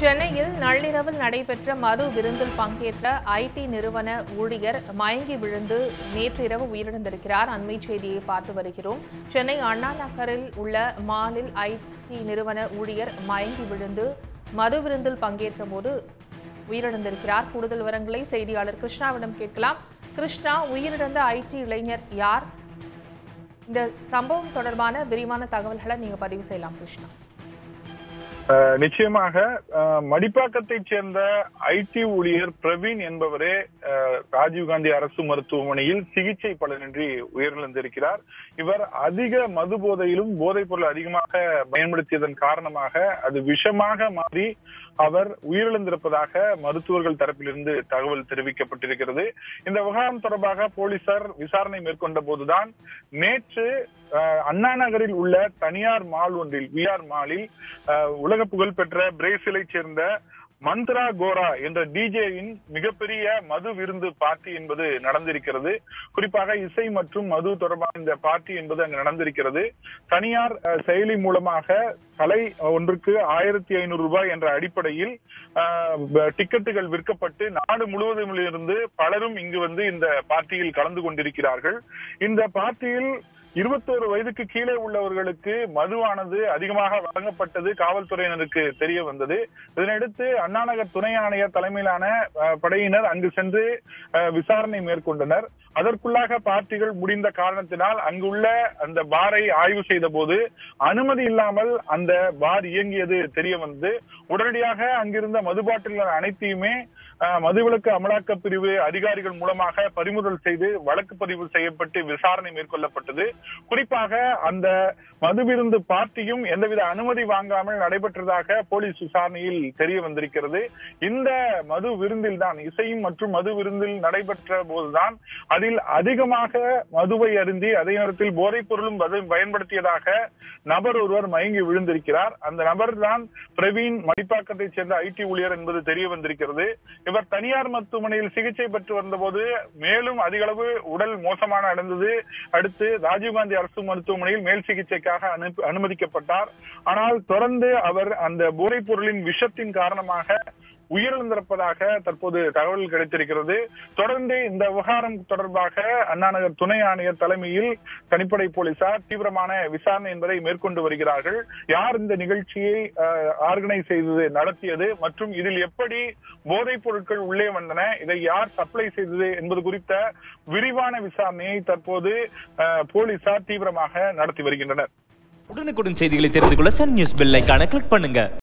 சென்னையில் நள்ளிரவில் நடைபெற்ற மது விருந்தில் பங்கேற்ற ஐடி நிறுவன ஊழியர் மயங்கி விழுந்து நேற்றிரவு உயிரிழந்திருக்கிறார் அண்மை செய்தியை பார்த்து வருகிறோம் சென்னை அண்ணா நகரில் உள்ள மாலில் ஐடி நிறுவன ஊழியர் மயங்கி விழுந்து மது விருந்தில் பங்கேற்ற போது உயிரிழந்திருக்கிறார் கூடுதல் விவரங்களை செய்தியாளர் கிருஷ்ணாவிடம் கேட்கலாம் கிருஷ்ணா உயிரிழந்த ஐடி இளைஞர் யார் இந்த சம்பவம் தொடர்பான விரிவான தகவல்களை நீங்க பதிவு செய்யலாம் கிருஷ்ணா அஹ் நிச்சயமாக அஹ் மடிப்பாக்கத்தைச் சேர்ந்த ஐடி ஊழியர் பிரவீன் என்பவரே அஹ் ராஜீவ்காந்தி அரசு மருத்துவமனையில் சிகிச்சை பலனின்றி உயிரிழந்திருக்கிறார் இவர் அதிக மது போதையிலும் போதைப் பொருள் அதிகமாக பயன்படுத்தியதன் காரணமாக அது விஷமாக மாறி அவர் உயிரிழந்திருப்பதாக மருத்துவர்கள் தரப்பிலிருந்து தகவல் தெரிவிக்கப்பட்டிருக்கிறது இந்த விவகாரம் தொடர்பாக போலீசார் விசாரணை மேற்கொண்ட போதுதான் நேற்று அஹ், அண்ணா நகரில் உள்ள தனியார் மால் ஒன்றில் விஆர் மாலில் அஹ், உலக புகழ்பெற்ற பிரேசிலைச் சேர்ந்த மந்த்ரா கோரா என்ற டிஜேயின் மிகப்பெரிய மது விருந்து பார்ட்டி என்பது நடந்திருக்கிறது குறிப்பாக இசை மற்றும் மது தொடர்பான இந்த பார்ட்டி என்பது அங்கு நடந்திருக்கிறது தனியார் அஹ், செயலி மூலமாக தலை ஒன்றுக்கு ஆயிரத்தி ஐநூறு ரூபாய் என்ற அடிப்படையில் அஹ், ப- டிக்கெட்டுகள் விற்கப்பட்டு நாடு முழுவதும் இருந்து பலரும் இங்கு வந்து இந்த பார்ட்டியில் கலந்து கொண்டிருக்கிறார்கள் இந்த பார்ட்டியில் இருபத்தோரு வயதுக்கு கீழே உள்ளவர்களுக்கு மதுவானது அதிகமாக வழங்கப்பட்டது காவல்துறையினருக்கு தெரிய வந்தது இதனையடுத்து அண்ணாநகர் துணை ஆணையர் தலைமையிலான அஹ், படையினர் அங்கு சென்று அஹ், விசாரணை மேற்கொண்டனர் அதற்குள்ளாக பார்ட்டிகள் முடிந்த காரணத்தினால் அங்குள்ள அந்த பாரை ஆய்வு செய்த போது அனுமதி இல்லாமல் அந்த பார் இயங்கியது தெரிய வந்து உடனடியாக அங்கிருந்த மது பாட்டில்கள் அனைத்தையுமே அஹ், மதுவிலக்கு அமலாக்க பிரிவு அதிகாரிகள் மூலமாக பறிமுதல் செய்து வழக்கு பதிவு செய்யப்பட்டு விசாரணை மேற்கொள்ளப்பட்டது குறிப்பாக அந்த மது விருந்து பார்ட்டியும் எந்தவித அனுமதி வாங்காமல் நடைபெற்றதாக போலீஸ் விசாரணையில் தெரிய வந்திருக்கிறது இந்த மது விருந்தில் தான் இசையும் மற்றும் மது விருந்தில் நடைபெற்ற போதுதான் அதில் அதிகமாக மதுவை அருந்தி அதே நேரத்தில் போதைப் பொருளும் மது பயன்படுத்தியதாக நபர் ஒருவர் மயங்கி விழுந்திருக்கிறார் அந்த நபர் தான் பிரவீன் மடிப்பாக்கத்தைச் சேர்ந்த ஐடி ஊழியர் என்பது தெரிய வந்திருக்கிறது இவர் தனியார் மருத்துவமனையில் சிகிச்சை பெற்று வந்தபோது மேலும் அதிக அளவு உடல் மோசமான அடைந்தது அடுத்து ராஜீவ்காந்தி அரசு மருத்துவமனையில் மேல் சிகிச்சைக்காக அனுப்பி- அனுமதிக்கப்பட்டார் ஆனால் தொடர்ந்து அவர் அந்த போதைப் பொருளின் விஷத்தின் காரணமாக உயிரிழந்திருப்பதாக தற்போது தகவல் கிடைத்திருக்கிறது தொடர்ந்து இந்த விவகாரம் தொடர்பாக அண்ணாநகர் துணை ஆணையர் தலைமையில் தனிப்படை போலீசார் தீவிரமான விசாரணை என்பதை மேற்கொண்டு வருகிறார்கள் யார் இந்த நிகழ்ச்சியை ஆர்கனைஸ் செய்தது நடத்தியது மற்றும் இதில் எப்படி போதைப் பொருட்கள் உள்ளே வந்தன இதை யார் சப்ளை செய்தது என்பது குறித்த விரிவான விசாரணையை தற்போது அஹ், போலீசார் தீவிரமாக நடத்தி வருகின்றனர் உடனுக்குடன் செய்திகளை தெரிந்து கொள்ள சன் நியூஸ் பெல் ஐகானை கிளிக் பண்ணுங்க